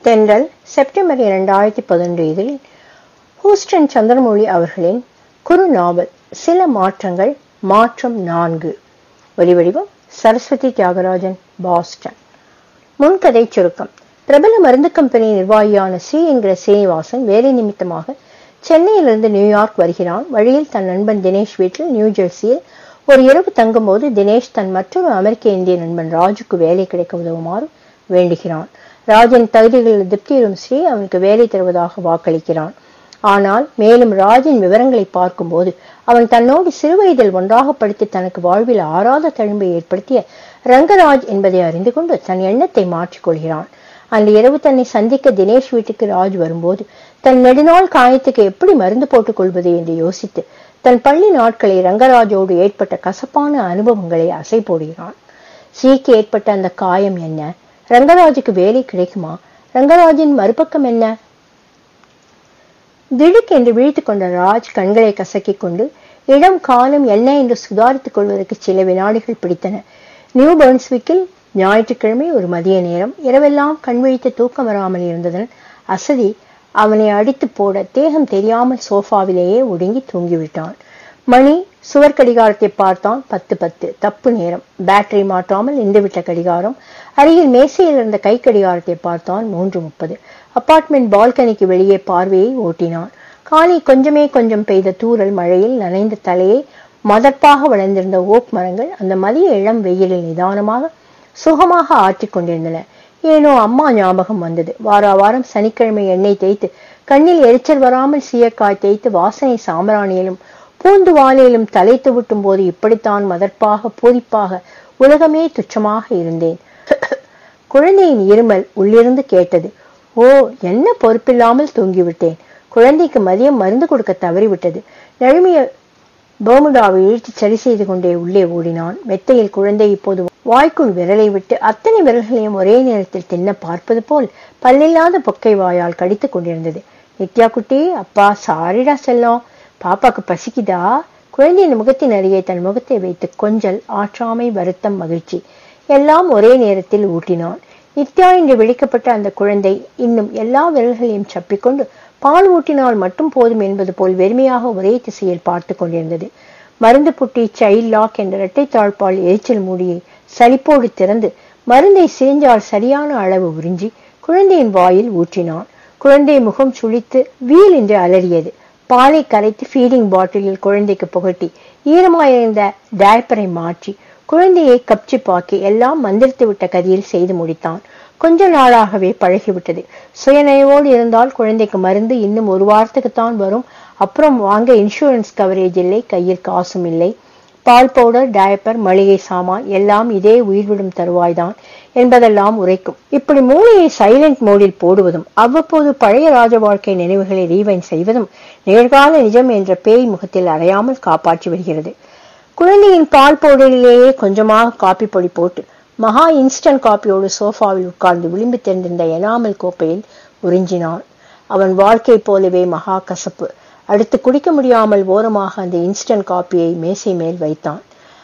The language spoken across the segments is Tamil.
தென்றல் செப்டம்பர் இரண்டாயிரத்தி பதினொன்று இதழில் ஹூஸ்டன் சந்திரமௌழி அவர்களின் குறு நாவல் சில மாற்றங்கள் மாற்றம் நான்கு ஒலிவடிவம் சரஸ்வதி தியாகராஜன் பாஸ்டன் முன்கதை சுருக்கம் பிரபல மருந்து கம்பெனி நிர்வாகியான சி என்கிற சீனிவாசன் வேலை நிமித்தமாக சென்னையிலிருந்து நியூயார்க் வருகிறான் வழியில் தன் நண்பன் தினேஷ் வீட்டில் நியூ ஜெர்சியில் ஒரு இரவு தங்கும்போது தினேஷ் தன் மற்றொரு அமெரிக்க இந்திய நண்பன் ராஜுக்கு வேலை கிடைக்க உதவுமாறு வேண்டுகிறான் ராஜின் தகுதிகளில் திருப்தியுறும் ஸ்ரீ அவனுக்கு வேலை தருவதாக வாக்களிக்கிறான் ஆனால் மேலும் ராஜின் விவரங்களை பார்க்கும்போது அவன் தன்னோடு சிறுவயதில் ஒன்றாக படித்து தனக்கு வாழ்வில் ஆறாத தழும்பை ஏற்படுத்திய ரங்கராஜ் என்பதை அறிந்து கொண்டு தன் எண்ணத்தை மாற்றிக்கொள்கிறான் அன்று இரவு தன்னை சந்திக்க தினேஷ் வீட்டுக்கு ராஜ் வரும்போது தன் நெடுநாள் காயத்துக்கு எப்படி மருந்து போட்டுக் கொள்வது என்று யோசித்து தன் பள்ளி நாட்களை ரங்கராஜோடு ஏற்பட்ட கசப்பான அனுபவங்களை அசை போடுகிறான் ஸ்ரீக்கு ஏற்பட்ட அந்த காயம் என்ன ரங்கராஜுக்கு வேலை கிடைக்குமா ரங்கராஜின் மறுபக்கம் என்ன திடுக் என்று விழித்துக் கொண்ட ராஜ் கண்களை கசக்கிக் கொண்டு இடம் காலம் என்ன என்று சுதாரித்துக் கொள்வதற்கு சில வினாடிகள் பிடித்தன நியூ பர்ன்ஸ்விக்கில் ஞாயிற்றுக்கிழமை ஒரு மதிய நேரம் இரவெல்லாம் கண் விழித்து தூக்கம் வராமல் இருந்ததன் அசதி அவனை அடித்து போட தேகம் தெரியாமல் சோஃபாவிலேயே ஒடுங்கி தூங்கிவிட்டான் மணி சுவர் கடிகாரத்தை பார்த்தான் பத்து பத்து தப்பு நேரம் பேட்டரி மாற்றாமல் நின்றுவிட்ட கடிகாரம் அருகில் மேசையில் இருந்த கை கடிகாரத்தை பார்த்தான் மூன்று முப்பது அப்பார்ட்மெண்ட் பால்கனிக்கு வெளியே பார்வையை ஓட்டினான் காலை கொஞ்சமே கொஞ்சம் பெய்த தூரல் மழையில் நனைந்த தலையை மதப்பாக வளர்ந்திருந்த ஓக் மரங்கள் அந்த மதிய இளம் வெயிலில் நிதானமாக சுகமாக ஆற்றிக் கொண்டிருந்தன ஏனோ அம்மா ஞாபகம் வந்தது வார வாரம் சனிக்கிழமை எண்ணெய் தேய்த்து கண்ணில் எரிச்சல் வராமல் சீயக்காய் தேய்த்து வாசனை சாம்பிராணியிலும் பூந்து வாலியிலும் தலை துவிட்டும் போது இப்படித்தான் மதற்பாக பூரிப்பாக உலகமே துச்சமாக இருந்தேன் குழந்தையின் இருமல் உள்ளிருந்து கேட்டது ஓ என்ன பொறுப்பில்லாமல் தூங்கிவிட்டேன் குழந்தைக்கு மதியம் மருந்து கொடுக்க தவறிவிட்டது நழுமிய பர்முடாவை இழுத்து சரி செய்து கொண்டே உள்ளே ஓடினான் மெத்தையில் குழந்தை இப்போது வாய்க்குள் விரலை விட்டு அத்தனை விரல்களையும் ஒரே நேரத்தில் தின்ன பார்ப்பது போல் பல்லில்லாத பொக்கை வாயால் கடித்துக் கொண்டிருந்தது நித்யா குட்டி அப்பா சாரிடா செல்லம் பாப்பாக்கு பசிக்குதா குழந்தையின் முகத்தின் அருகே தன் முகத்தை வைத்து கொஞ்சல் ஆற்றாமை வருத்தம் மகிழ்ச்சி எல்லாம் ஒரே நேரத்தில் ஊட்டினான் நித்யா என்று விழிக்கப்பட்ட அந்த குழந்தை இன்னும் எல்லா விரல்களையும் சப்பிக்கொண்டு பால் ஊட்டினால் மட்டும் போதும் என்பது போல் வெறுமையாக ஒரே திசையில் பார்த்து கொண்டிருந்தது மருந்து புட்டி சைல்ட் லாக் என்ற இரட்டை தாழ்பால் எரிச்சல் மூடியை சலிப்போடு திறந்து மருந்தை சிரிஞ்சால் சரியான அளவு உறிஞ்சி குழந்தையின் வாயில் ஊற்றினான் குழந்தை முகம் சுழித்து வீல் என்று அலறியது பாலை கரைத்து ஃபீடிங் பாட்டிலில் குழந்தைக்கு புகட்டி ஈரமாயிருந்த டயப்பரை மாற்றி குழந்தையை கப்சிப்பாக்கி எல்லாம் மந்திரித்து விட்ட கதியில் செய்து முடித்தான் கொஞ்ச நாளாகவே பழகிவிட்டது சுயநயவோடு இருந்தால் குழந்தைக்கு மருந்து இன்னும் ஒரு வாரத்துக்குத்தான் வரும் அப்புறம் வாங்க இன்சூரன்ஸ் கவரேஜ் இல்லை கையில் காசும் இல்லை பால் பவுடர் டயப்பர் மளிகை சாமான் எல்லாம் இதே உயிர்விடும் தருவாய்தான் என்பதெல்லாம் உரைக்கும் இப்படி மூளையை சைலண்ட் மோடில் போடுவதும் அவ்வப்போது பழைய ராஜ வாழ்க்கை நினைவுகளை ரீவைன் செய்வதும் நிகழ்கால நிஜம் என்ற பேய் முகத்தில் அறையாமல் காப்பாற்றி வருகிறது குழந்தையின் பால் பவுடரிலேயே கொஞ்சமாக காப்பி பொடி போட்டு மகா இன்ஸ்டன்ட் காப்பியோடு சோஃபாவில் உட்கார்ந்து விளிம்பு தெரிந்திருந்த எனாமல் கோப்பையில் உறிஞ்சினான் அவன் வாழ்க்கை போலவே மகா கசப்பு அடுத்து குடிக்க முடியாமல் ஓரமாக அந்த இன்ஸ்டன்ட் காப்பியை மேசை மேல் வைத்தான்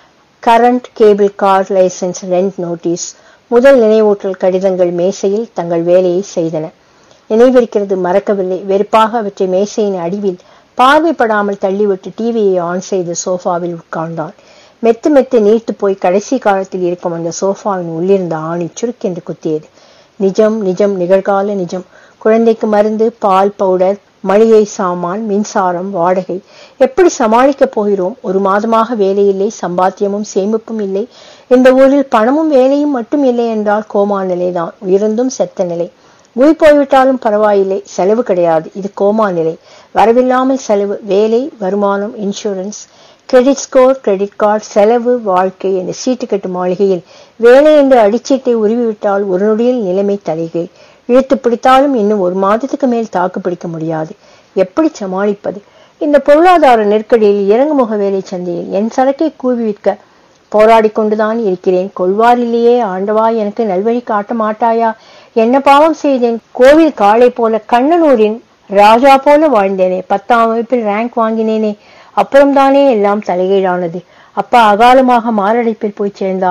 current cable car licence rent notice முதல் நினைவூட்டல் கடிதங்கள் மேசையில் தங்கள் வேலையை செய்தன நினைவிருக்கிறது மறக்கவில்லை வெறுப்பாக அவற்றை மேசையின் அடிவில் பார்வைப்படாமல் தள்ளிவிட்டு டிவியை ஆன் செய்து சோஃபாவில் உட்கார்ந்தான் மெத்து மெத்து நீர்த்து போய் கடைசி காலத்தில் இருக்கும் அந்த சோஃபாவின் உள்ளிருந்த ஆணி சுருக்கென்று குத்தியது நிஜம் நிஜம் நிகழ்கால நிஜம் குழந்தைக்கு மருந்து பால் பவுடர் மளிகை சாமான் மின்சாரம் வாடகை எப்படி சமாளிக்கப் போகிறோம் ஒரு மாதமாக வேலையில்லை சம்பாத்தியமும் சேமிப்பும் இல்லை இந்த ஊரில் பணமும் வேலையும் மட்டும் இல்லை என்றால் கோமா நிலைதான் உயர்ந்தும் செத்த நிலை உயிர் போய்விட்டாலும் பரவாயில்லை செலவு கிடையாது இது கோமா நிலை வரவில்லாமல் செலவு வேலை வருமானம் insurance credit score credit card செலவு வாழ்க்கை என்ற சீட்டு கட்டு மாளிகையில் வேலை என்று அடிச்சீட்டை உருவிவிட்டால் ஒரு நொடியில் நிலைமை தலைகை இழுத்து பிடித்தாலும் இன்னும் ஒரு மாதத்துக்கு மேல் தாக்கு பிடிக்க முடியாது எப்படி சமாளிப்பது இந்த பொருளாதார நெருக்கடியில் இறங்குமுக வேலை சந்தையில் என் சரக்கை கூவி விற்க போராடி கொண்டுதான் இருக்கிறேன் கொள்வாரிலேயே ஆண்டவா எனக்கு நல்வழி காட்ட மாட்டாயா என்ன பாவம் செய்தேன் கோவில் காளை போல கண்ணனூரின் ராஜா போல வாழ்ந்தேனே பத்தாம் வகுப்பில் ரேங்க் வாங்கினேனே அப்புறம்தானே எல்லாம் தலைகீழானது அப்பா அகாலமாக மாரடைப்பில் போய் சேர்ந்தார்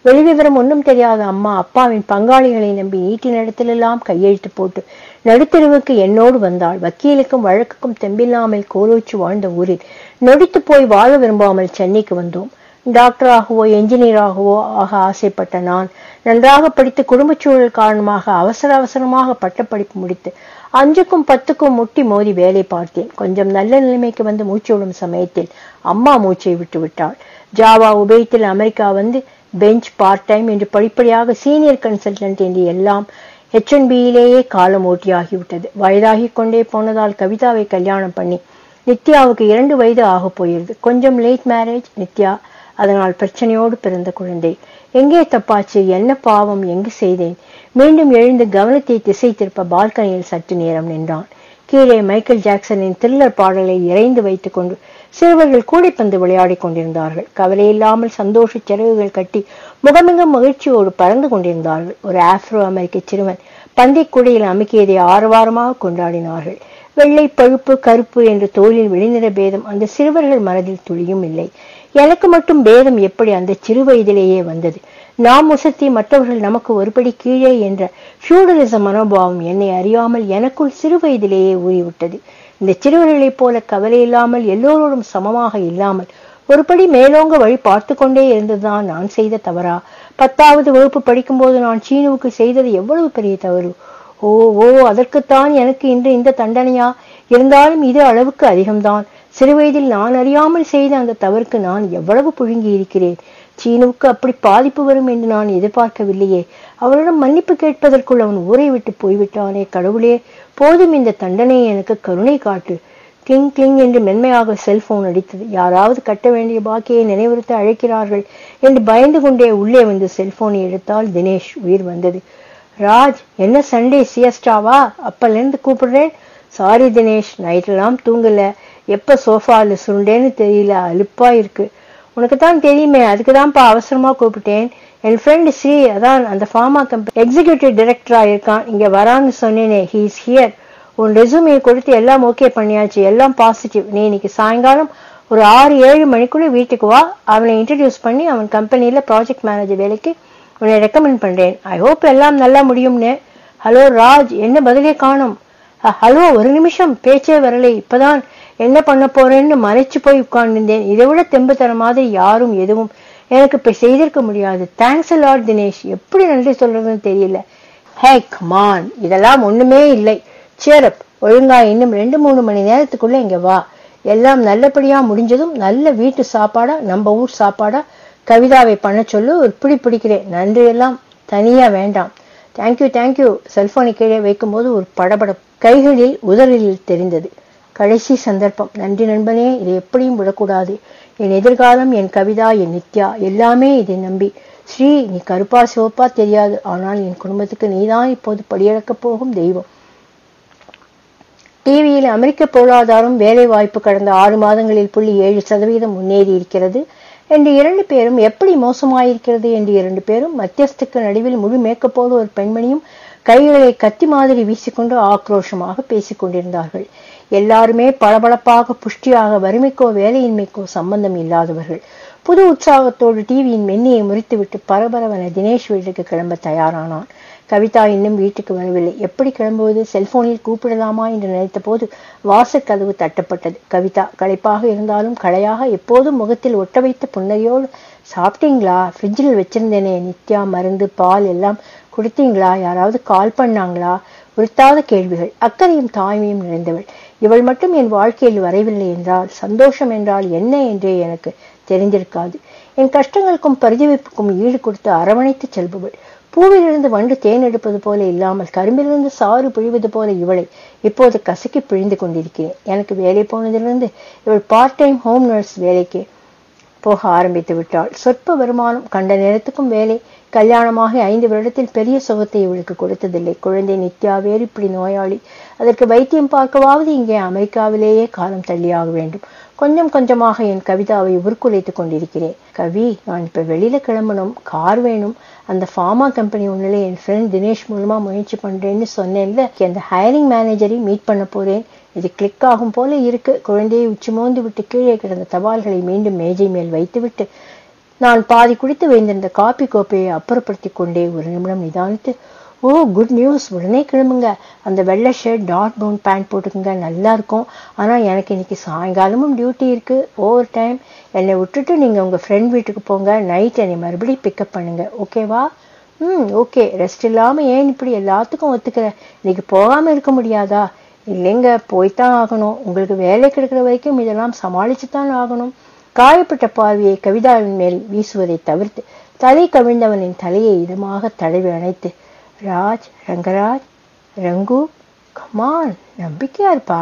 வெளிவிவரம் ஒன்றும் தெரியாத அம்மா அப்பாவின் பங்காளிகளை நம்பி ஈட்டின் இடத்திலெல்லாம் கையெழுத்து போட்டு நடுத்தெருவுக்கு என்னோடு வந்தாள் வக்கீலுக்கும் வழக்குக்கும் தெம்பில்லாமல் கோலோச்சு வாழ்ந்த ஊரில் நொடித்து போய் வாழ விரும்பாமல் சென்னைக்கு வந்தோம் டாக்டராகவோ என்ஜினியராகவோ ஆக ஆசைப்பட்ட நான் நன்றாக படித்து குடும்பச் சூழல் காரணமாக அவசர அவசரமாக பட்டப்படிப்பு முடித்து அஞ்சுக்கும் பத்துக்கும் முட்டி மோதி வேலை பார்த்தேன் கொஞ்சம் நல்ல நிலைமைக்கு வந்து மூச்சு விடும் சமயத்தில் அம்மா மூச்சை விட்டு விட்டாள் ஜாவா உபயத்தில் அமெரிக்கா வந்து பெஞ்ச் பார்ட் டைம் என்று படிப்படியாக சீனியர் கன்சல்டன்ட் என்று எல்லாம் ஹெச்என்பியிலேயே காலம் ஓட்டியாகிவிட்டது வயதாகிக் கொண்டே போனதால் கவிதாவை கல்யாணம் பண்ணி நித்யாவுக்கு இரண்டு வயது ஆக போயிருது கொஞ்சம் லேட் மேரேஜ் நித்யா அதனால் பிரச்சனையோடு பிறந்த குழந்தை எங்கே தப்பாச்சு என்ன பாவம் எங்கு செய்தேன் மீண்டும் எழுந்து கவனத்தை திசை திருப்ப பால்கனியில் சற்று நேரம் நின்றான் கீழே மைக்கேல் ஜாக்சனின் த்ரில்லர் பாடலை இறைந்து வைத்துக் கொண்டு சிறுவர்கள் கூடைப்பந்து விளையாடிக் கொண்டிருந்தார்கள் கவலையில்லாமல் சந்தோஷ சிறகுகள் கட்டி முகமிக மகிழ்ச்சியோடு பறந்து கொண்டிருந்தார்கள் ஒரு ஆப்ரோ அமெரிக்க சிறுவன் பந்தைக் கூடையில் அமுக்கியதை ஆரவாரமாக கொண்டாடினார்கள் வெள்ளை பழுப்பு கருப்பு என்று தோளில் வெளிநிற பேதம் அந்த சிறுவர்கள் மனதில் துளியும் இல்லை எனக்கு மட்டும் பேதம் எப்படி அந்த சிறு வயதிலேயே வந்தது நாம் உசத்தி மற்றவர்கள் நமக்கு ஒருபடி கீழே என்ற ஃபியூடலிச மனோபாவம் என்னை அறியாமல் எனக்குள் சிறு வயதிலேயே ஊறிவிட்டது இந்த சிறுவர்களைப் போல கவலை இல்லாமல் எல்லோரோடும் சமமாக இல்லாமல் ஒருபடி மேலோங்க வழி பார்த்து கொண்டே இருந்ததுதான் நான் செய்த தவறா பத்தாவது வகுப்பு படிக்கும்போது நான் சீனுவுக்கு செய்தது எவ்வளவு பெரிய தவறு ஓ ஓ அதற்குத்தான் எனக்கு இன்று இந்த தண்டனையா இருந்தாலும் இது அளவுக்கு அதிகம்தான் சிறுவயதில் நான் அறியாமல் செய்த அந்த தவறுக்கு நான் எவ்வளவு புழுங்கி இருக்கிறேன் சீனுவுக்கு அப்படி பாதிப்பு வரும் என்று நான் எதிர்பார்க்கவில்லையே அவரிடம் மன்னிப்பு கேட்பதற்குள் அவன் ஊரை விட்டு போய்விட்டானே கடவுளே போதும் இந்த தண்டனை எனக்கு கருணை காட்டு கிளிங் கிளிங் என்று மென்மையாக செல்போன் அடித்தது யாராவது கட்ட வேண்டிய பாக்கியை நினைவுறுத்த அழைக்கிறார்கள் என்று பயந்து கொண்டே உள்ளே வந்து செல்போனை எடுத்தால் தினேஷ் உயிர் வந்தது ராஜ் என்ன சண்டே சியஸ்டாவா அப்பலேருந்து கூப்பிடுறேன் சாரி தினேஷ் நைட்டெல்லாம் தூங்கல எப்ப சோஃபால சுருண்டேன்னு தெரியல அலுப்பா இருக்கு உனக்கு தான் தெரியுமே அதுக்கு தான்ப்பா அவசரமா கூப்பிட்டேன் என் ஃப்ரெண்ட் ஸ்ரீ அதான் அந்த ஃபார்மா கம்பெனி எக்ஸிகியூட்டிவ் டைரக்டரா இருக்கான் இங்க வரான்னு சொன்னேனே ஹீ இஸ் ஹியர் உன் ரெசுமையை கொடுத்து எல்லாம் ஓகே பண்ணியாச்சு எல்லாம் பாசிட்டிவ் நீ இன்னைக்கு சாயங்காலம் ஒரு ஆறு ஏழு மணிக்குள்ள வீட்டுக்கு வா அவனை இன்ட்ரடியூஸ் பண்ணி அவன் கம்பெனியில ப்ராஜெக்ட் மேனேஜர் வேலைக்கு உன்னை ரெக்கமெண்ட் பண்றேன் ஐ ஹோப் எல்லாம் நல்லா முடியும்னு ஹலோ ராஜ் என்ன பதிலே காணும் ஹலோ ஒரு நிமிஷம் பேச்சே வரலை இப்பதான் என்ன பண்ண போறேன்னு மறைச்சு போய் உட்கார்ந்திருந்தேன் இதை விட தெம்பு தர மாதிரி யாரும் எதுவும் எனக்கு இப்ப செய்திருக்க முடியாது தேங்க்ஸ் லார்ட் தினேஷ் எப்படி நன்றி சொல்றதுன்னு தெரியல ஹே கமான் இதெல்லாம் ஒண்ணுமே இல்லை சேரப் ஒழுங்கா இன்னும் ரெண்டு மூணு மணி நேரத்துக்குள்ள இங்க வா எல்லாம் நல்லபடியா முடிஞ்சதும் நல்ல வீட்டு சாப்பாடா நம்ம ஊர் சாப்பாடா கவிதாவை பண்ண சொல்லு ஒரு பிடி பிடிக்கிறேன் நன்றி எல்லாம் தனியா வேண்டாம் தேங்க்யூ தேங்க்யூ செல்போனை கீழே வைக்கும்போது ஒரு படபட கைகளில் உதறில் தெரிந்தது கடைசி சந்தர்ப்பம் நன்றி நண்பனே இதை எப்படியும் விடக்கூடாது என் எதிர்காலம் என் கவிதா என் நித்யா எல்லாமே இதை நம்பி ஸ்ரீ நீ கருப்பா சிவப்பா தெரியாது ஆனால் என் குடும்பத்துக்கு நீதான் இப்போது படியளக்கப் போகும் தெய்வம் டிவியில் அமெரிக்க பொருளாதாரம் வேலை வாய்ப்பு கடந்த ஆறு மாதங்களில் புள்ளி ஏழு சதவீதம் முன்னேறி இருக்கிறது என்று இரண்டு பேரும் எப்படி மோசமாயிருக்கிறது என்று இரண்டு பேரும் மத்தியஸ்துக்கு நடுவில் முழு மேக்கப்போடு ஒரு பெண்மணியும் கைகளை கத்தி மாதிரி வீசிக்கொண்டு ஆக்ரோஷமாக பேசிக் கொண்டிருந்தார்கள் எல்லாருமே பளபளப்பாக புஷ்டியாக வறுமைக்கோ வேலையின்மைக்கோ சம்பந்தம் இல்லாதவர்கள் புது உற்சாகத்தோடு டிவியின் மென்னியை முறித்துவிட்டு பரபரவென தினேஷ் வீட்டுக்கு கிளம்ப தயாரானான் கவிதா இன்னும் வீட்டுக்கு வரவில்லை எப்படி கிளம்புவது செல்போனில் கூப்பிடலாமா என்று நினைத்த போது வாசற்கதவு தட்டப்பட்டது கவிதா களைப்பாக இருந்தாலும் களையாக எப்போதும் முகத்தில் ஒட்ட வைத்த புன்னகையோடு சாப்பிட்டீங்களா ஃப்ரிட்ஜில் வச்சிருந்தேனே நித்யா மருந்து பால் எல்லாம் குடித்தீங்களா யாராவது கால் பண்ணாங்களா உறுத்தாத கேள்விகள் அக்கறையும் தாய்மையும் நிறைந்தவள் இவள் மட்டும் என் வாழ்க்கையில் வரவில்லை என்றால் சந்தோஷம் என்றால் என்ன என்றே எனக்கு தெரிந்திருக்காது என் கஷ்டங்களுக்கும் பரிதவிப்புக்கும் ஈடு கொடுத்து அரவணைத்து செல்பவள் பூவிலிருந்து வண்டு தேன் எடுப்பது போல இல்லாமல் கரும்பிலிருந்து சாறு பிழிவது போல இவளை இப்போது கசக்கி பிழிந்து கொண்டிருக்கிறேன் எனக்கு வேலை போனதிலிருந்து இவள் பார்ட் டைம் ஹோம் நர்ஸ் வேலைக்கு போக ஆரம்பித்து விட்டாள் சொற்ப வருமானம் கண்ட நேரத்துக்கும் வேலை கல்யாணமாக ஐந்து வருடத்தில் பெரிய சுகத்தை இவளுக்கு கொடுத்ததில்லை குழந்தை நித்யா வேறு இப்படி நோயாளி அதற்கு வைத்தியம் பார்க்கவாவது இங்கே அமெரிக்காவிலேயே காலம் தள்ளியாக வேண்டும் கொஞ்சம் கொஞ்சமாக என் கவிதாவை உருக்குலைத்துக் கொண்டிருக்கிறேன் கவி நான் இப்ப வெளியில கிளம்பணும் கார் வேணும் அந்த ஃபார்மா கம்பெனி ஒண்ணுல என் ஃப்ரெண்ட் தினேஷ் மூலமா முயற்சி பண்றேன்னு சொன்னேன்ல அந்த ஹையரிங் மேனேஜரை மீட் பண்ண போறேன் இது கிளிக் ஆகும் போல இருக்கு குழந்தையை உச்சி மோந்து விட்டு கீழே கிடந்த தபால்களை மீண்டும் மேஜை மேல் வைத்துவிட்டு நான் பாதி குடித்து வைத்திருந்த காப்பி கோப்பையை அப்புறப்படுத்தி கொண்டே ஒரு நிமிடம் நிதானித்து ஓ குட் நியூஸ் உடனே கிளம்புங்க அந்த வெள்ளை ஷர்ட் டாட் பவுன் பேண்ட் போட்டுக்குங்க நல்லா இருக்கும் ஆனால் எனக்கு இன்னைக்கு சாயங்காலமும் டியூட்டி இருக்கு ஓவர் டைம் என்னை விட்டுட்டு நீங்கள் உங்கள் ஃப்ரெண்ட் வீட்டுக்கு போங்க நைட் என்னை மறுபடியும் பிக்கப் பண்ணுங்க ஓகேவா ம் ஓகே ரெஸ்ட் இல்லாமல் ஏன் இப்படி எல்லாத்துக்கும் ஒத்துக்கிற இன்னைக்கு போகாமல் இருக்க முடியாதா இல்லைங்க போய்த்தான் ஆகணும் உங்களுக்கு வேலை கிடைக்கிற வரைக்கும் இதெல்லாம் சமாளிச்சு தான் ஆகணும் காயப்பட்ட பார்வையை கவிதாவின் மேல் வீசுவதை தவிர்த்து தலை கவிழ்ந்தவனின் தலையை இதமாக தடவி அணைத்து ராஜ் ரங்கராஜ் ரங்கு கமான் நம்பிக்கையா இருப்பா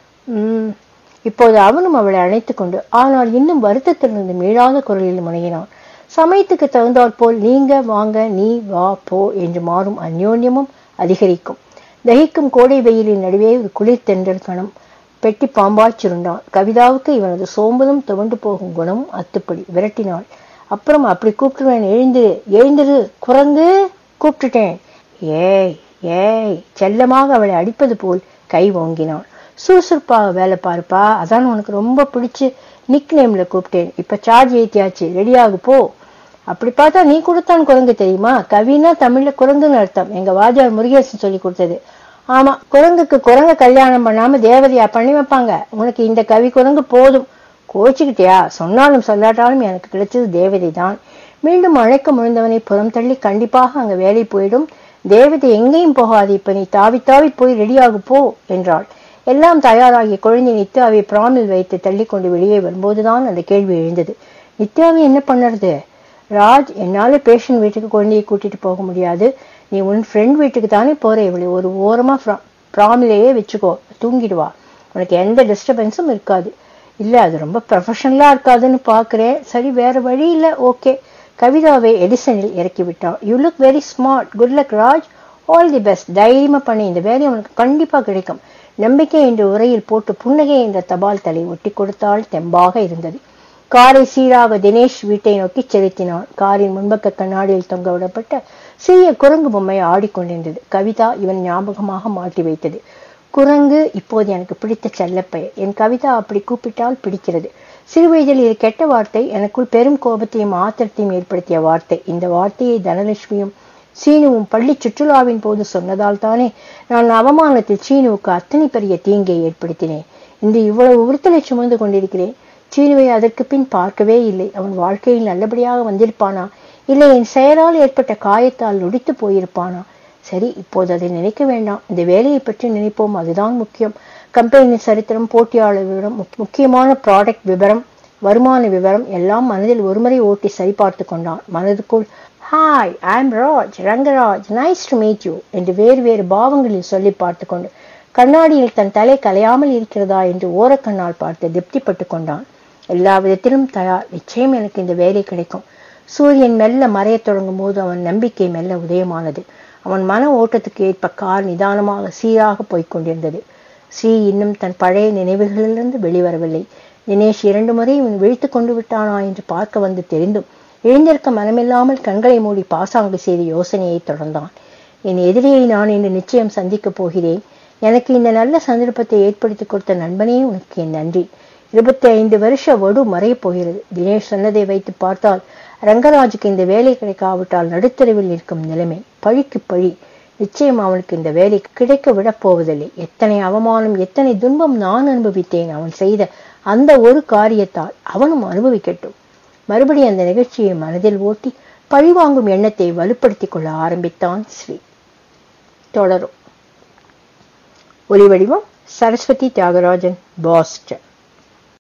ம் இப்போது அவனும் அவளை அணைத்துக் கொண்டு ஆனால் இன்னும் வருத்தத்திலிருந்து மீளாத குரலில் முனையினான் சமயத்துக்கு தகுந்தாற் போல் நீங்க வாங்க நீ வா போ என்று மாறும் அந்யோன்யமும் அதிகரிக்கும் தகிக்கும் கோடை வெயிலின் நடுவே ஒரு குளிர் தென்றல் கணம் பெட்டி பாம்பாய் சுருண்டான் கவிதாவுக்கு இவனது சோம்பலும் துவண்டு போகும் குணமும் அத்துப்படி விரட்டினாள் அப்புறம் அப்படி கூப்பிட்டுருவேன் எழுந்திரு எழுந்திரு குரங்கு கூப்பிட்டுட்டேன் ஏய் ஏய் செல்லமாக அவளை அடிப்பது போல் கை ஓங்கினான் சுறுசுறுப்பாக வேலை பாருப்பா அதான் உனக்கு ரொம்ப பிடிச்சு நிக் நேம்ல கூப்பிட்டேன் இப்ப சார்ஜ் ஏத்தியாச்சு ரெடியாகு போ அப்படி பார்த்தா நீ கொடுத்தான் குரங்கு தெரியுமா கவினா தமிழ்ல குரங்குன்னு அர்த்தம் எங்க வாஜார் முருகேசன் சொல்லி கொடுத்தது ஆமா குரங்குக்கு குரங்க கல்யாணம் பண்ணாம தேவதையா பண்ணி வைப்பாங்க உனக்கு இந்த கவி குரங்கு போதும் கோச்சுக்கிட்டியா சொன்னாலும் சொல்லாட்டாலும் எனக்கு கிடைச்சது தேவதை தான் மீண்டும் அழைக்க முழுந்தவனை புறம் தள்ளி கண்டிப்பாக அங்க வேலை போயிடும் தேவதை எங்கேயும் போகாது இப்ப நீ தாவி தாவி போய் ரெடியாகு போ என்றாள் எல்லாம் தயாராகி குழந்தை நித்யாவை பிராமில் வைத்து தள்ளி கொண்டு வெளியே வரும்போதுதான் அந்த கேள்வி எழுந்தது நித்யாவை என்ன பண்ணுறது ராஜ் என்னால பேஷண்ட் வீட்டுக்கு குழந்தையை கூட்டிட்டு போக முடியாது நீ உன் ஃப்ரெண்ட் வீட்டுக்கு தானே போற இவளை ஒரு ஓரமா ப்ராமிலேயே வச்சுக்கோ தூங்கிடுவா உனக்கு எந்த டிஸ்டர்பன்ஸும் இருக்காது இல்ல அது ரொம்ப ப்ரொஃபஷனலா இருக்காதுன்னு பாக்குறேன் சரி வேற வழி இல்ல ஓகே கவிதாவை எடிசனில் இறக்கி விட்டான் you look very smart good luck Raj all the best தைரியமா பண்ணி இந்த வேலை உனக்கு கண்டிப்பா கிடைக்கும் நம்பிக்கை என்ற உரையில் போட்டு புன்னகை என்ற தபால் தலை ஒட்டி கொடுத்தால் தெம்பாக இருந்தது காரை சீராக தினேஷ் வீட்டை நோக்கி செலுத்தினான் காரின் முன்பக்க கண்ணாடியில் தொங்க விடப்பட்ட சிறிய குரங்கு பொம்மை ஆடிக்கொண்டிருந்தது கவிதா இவன் ஞாபகமாக மாட்டி வைத்தது குரங்கு இப்போது எனக்கு பிடித்த செல்லப்பெயர் என் கவிதா அப்படி கூப்பிட்டால் பிடிக்கிறது சிறுவயதில் இது கெட்ட வார்த்தை எனக்குள் பெரும் கோபத்தையும் ஆத்திரத்தையும் ஏற்படுத்திய வார்த்தை இந்த வார்த்தையை தனலட்சுமியும் சீனுவும் பள்ளி சுற்றுலாவின் போது சொன்னதால் தானே நான் அவமானத்தில் சீனுவுக்கு அத்தனை பெரிய தீங்கை ஏற்படுத்தினேன் இன்று இவ்வளவு உறுத்தலை சுமந்து கொண்டிருக்கிறேன் சீனுவை அதற்கு பின் பார்க்கவே இல்லை அவன் வாழ்க்கையில் நல்லபடியாக வந்திருப்பானா இல்லை என் செயலால் ஏற்பட்ட காயத்தால் நொடித்து போயிருப்பானா சரி இப்போது அதை நினைக்க வேண்டாம் இந்த வேலையை பற்றி நினைப்போம் அதுதான் முக்கியம் கம்பெனி சரித்திரம் போட்டியாளர் விவரம் முக்கியமான ப்ராடக்ட் விவரம் வருமான விவரம் எல்லாம் மனதில் ஒருமுறை ஓட்டி சரிபார்த்து கொண்டான் மனதுக்குள் hi I am Raj Rangaraj nice to meet you என்று வேறு வேறு பாவங்களில் சொல்லி பார்த்து கொண்டு கண்ணாடியில் தன் தலை கலையாமல் இருக்கிறதா என்று ஓரக்கண்ணால் பார்த்து திருப்திப்பட்டு கொண்டான் எல்லா விதத்திலும் தயார் நிச்சயம் எனக்கு இந்த வேலை கிடைக்கும் சூரியன் மெல்ல மறையத் தொடங்கும் போது அவன் நம்பிக்கை மெல்ல உதயமானது அவன் மன ஓட்டத்துக்கு ஏற்ப கார் நிதானமாக சீராக போய்க் கொண்டிருந்தது ஸ்ரீ இன்னும் தன் பழைய நினைவுகளிலிருந்து வெளிவரவில்லை தினேஷ் இரண்டு முறை இவன் விழித்து கொண்டு விட்டானா என்று பார்க்க வந்து தெரிந்தும் எழுந்திருக்க மனமில்லாமல் கண்களை மூடி பாசாங்கு செய்த யோசனையை தொடர்ந்தான் என் எதிரியை நான் இன்று நிச்சயம் சந்திக்கப் போகிறேன் எனக்கு இந்த நல்ல சந்தர்ப்பத்தை ஏற்படுத்தி கொடுத்த நண்பனே உனக்கு என் நன்றி இருபத்தி ஐந்து வருஷ வடு மறையப் போகிறது தினேஷ் சொன்னதை வைத்து பார்த்தால் ரங்கராஜுக்கு இந்த வேலை கிடைக்காவிட்டால் நடுத்தருவில் நிற்கும் நிலைமை பழிக்கு பழி நிச்சயம் அவனுக்கு இந்த வேலை கிடைக்க விடப் போவதில்லை எத்தனை அவமானம் எத்தனை துன்பம் நான் அனுபவித்தேன் அவன் செய்த அந்த ஒரு காரியத்தால் அவனும் அனுபவிக்கட்டும் மறுபடி அந்த நிகழ்ச்சியை மனதில் ஓட்டி பழிவாங்கும் எண்ணத்தை வலுப்படுத்திக் கொள்ள ஆரம்பித்தான் ஸ்ரீ தொடரும் ஒலிவடிவம் சரஸ்வதி தியாகராஜன் பாஸ்டன்